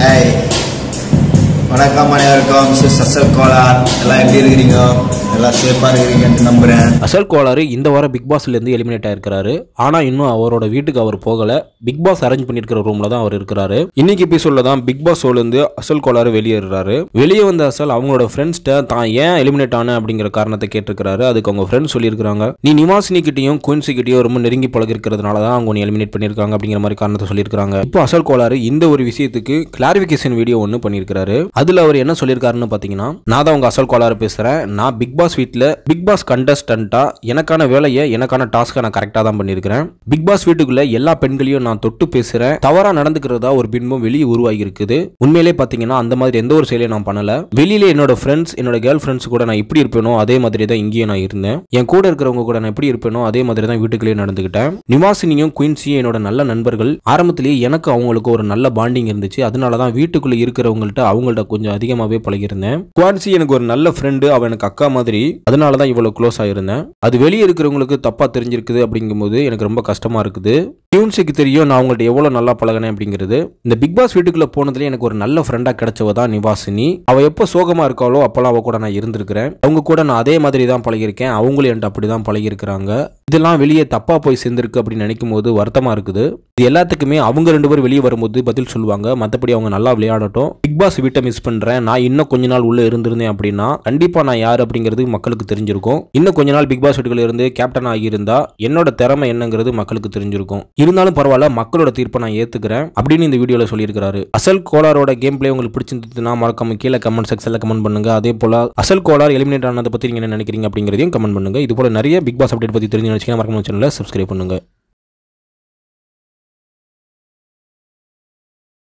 hi வணக்கம் அனைவருக்கும் mister சசல் Kolar எல்லாம் எப்படி இருக்கிறீங்க எல்லாம் சேஃபாக இருக்கிறீங்கன்னு நம்புகிறேன் அசல் கோளாறு இந்த வாரம் பிக் பாஸ்லேருந்து எலிமினேட் ஆயிருக்கிறாரு ஆனால் இன்னும் அவரோட வீட்டுக்கு அவர் போகல பிக் பாஸ் அரேஞ்ச் பண்ணியிருக்கிற ரூமில் தான் அவர் இருக்கிறாரு இன்னைக்கு எபிசோட்ல தான் பிக் பாஸ் ஷோலேருந்து அசல் கோளாறு வெளியேறாரு வெளியே வந்த அசல் அவங்களோட ஃப்ரெண்ட்ஸ்ட்ட தான் ஏன் எலிமினேட் ஆன அப்படிங்கிற காரணத்தை கேட்டிருக்கிறாரு அதுக்கு அவங்க ஃப்ரெண்ட்ஸ் சொல்லியிருக்காங்க நீ நிவாசினி கிட்டையும் குயின்சி கிட்டையும் ரொம்ப நெருங்கி பழகிருக்கிறதுனால தான் அவங்க உன்னை எலிமினேட் பண்ணியிருக்காங்க அப்படிங்கிற மாதிரி காரணத்தை சொல்லியிருக்காங்க இப்போ அசல் கோளாறு இந்த ஒரு விஷயத்துக்கு கிளாரிஃபிகேஷன் வீடியோ ஒன்று பண்ணியிருக்காரு அதில் அவர் என்ன சொல்லியிருக்காருன்னு பார்த்தீங்கன்னா நான் தான் உங்க அசல் கோளாறு பேசுகிறேன் நான் பிக் பாஸ் வீட்டில் பிக் பாஸ் கண்டஸ்டண்டா எனக்கான வேலையை எனக்கான டாஸ்க்கை நான் கரெக்டாக தான் பண்ணியிருக்கிறேன் பிக் பாஸ் வீட்டுக்குள்ள எல்லா பெண்களையும் நான் தொட்டு பேசுகிறேன் தவறாக நடந்துக்கிறதா ஒரு பின்பம் வெளியே உருவாகி இருக்குது உண்மையிலே பார்த்தீங்கன்னா அந்த மாதிரி எந்த ஒரு செயலையும் நான் பண்ணல வெளியில என்னோட ஃப்ரெண்ட்ஸ் என்னோட கேர்ள் ஃப்ரெண்ட்ஸ் கூட நான் எப்படி இருப்பேனோ அதே மாதிரி தான் இங்கேயும் நான் இருந்தேன் என் கூட இருக்கிறவங்க கூட நான் எப்படி இருப்பேனோ அதே மாதிரி தான் வீட்டுக்குள்ளேயே நடந்துக்கிட்டேன் நிவாசினியும் குயின்சியும் என்னோட நல்ல நண்பர்கள் ஆரம்பத்திலேயே எனக்கு அவங்களுக்கு ஒரு நல்ல பாண்டிங் இருந்துச்சு அதனால தான் வீட்டுக்குள்ள இருக்கிறவங்கள்ட்ட அவங்கள்ட்ட கொஞ்சம் அதிகமாகவே பழகியிருந்தேன் குவான்சி எனக்கு ஒரு நல்ல ஃப்ரெண்டு அவன் எனக்கு அக்கா மாதிரி அதனால தான் இவ்வளோ க்ளோஸ் ஆயிருந்தேன் அது வெளியே இருக்கிறவங்களுக்கு தப்பாக தெரிஞ்சிருக்குது அப்படிங்கும்போது எனக்கு ரொம்ப கஷ்டமா இருக்குது டியூன்ஸுக்கு தெரியும் நான் அவங்கள்ட்ட எவ்வளோ நல்லா பழகினேன் அப்படிங்கிறது இந்த பிக் பாஸ் வீட்டுக்குள்ள போனதுல எனக்கு ஒரு நல்ல ஃப்ரெண்டாக கிடைச்சவ தான் நிவாசினி அவ எப்போ சோகமா இருக்காளோ அப்போல்லாம் அவ கூட நான் இருந்திருக்கிறேன் அவங்க கூட நான் அதே மாதிரி தான் பழகியிருக்கேன் அவங்களும் என்கிட்ட அப்படி தான் பழகியிருக்கிறாங்க இதெல்லாம் வெளியே தப்பா போய் சேர்ந்திருக்கு அப்படின்னு நினைக்கும் போது வருத்தமா இருக்குது இது எல்லாத்துக்குமே அவங்க ரெண்டு பேரும் வெளியே வரும்போது பதில் சொல்லுவாங்க மற்றபடி அவங்க நல்லா விளையாடட்டும் பிக் பாஸ் வீட்டை மிஸ் பண்றேன் நான் இன்னும் கொஞ்ச நாள் உள்ள இருந்திருந்தேன் அப்படின்னா கண்டிப்பா நான் யார் அப்படிங்கிறது மக்களுக்கு தெரிஞ்சிருக்கும் இன்னும் கொஞ்ச நாள் பிக் பாஸ் வீட்டுக்குள்ள இருந்து கேப்டன் ஆகியிருந்தா என்னோட திறமை என்னங்கிறது மக்களுக்கு தெரிஞ்சிருக்கும் இருந்தாலும் பரவாயில்ல மக்களோட தீர்ப்பை நான் ஏத்துக்கிறேன் அப்படின்னு இந்த வீடியோல சொல்லியிருக்காரு அசல் கோலாரோட கேம் பிளே உங்களுக்கு பிடிச்சிருந்ததுன்னா மறக்காம கீழே கமெண்ட் செக்ஷன்ல கமெண்ட் பண்ணுங்க அதே போல அசல் கோலார் எலிமினேட் ஆனதை பத்தி நீங்க என்ன நினைக்கிறீங்க அப்படிங்கிறதையும் கமெண்ட் பண்ணுங்க இது போல நிறைய பிக் பாஸ் அப்டேட் பத்தி தெரிஞ்சு நினைச்சீங்கன்னா மறக்காம சேனலை சப்ஸ்கிரைப் பண்ணுங்க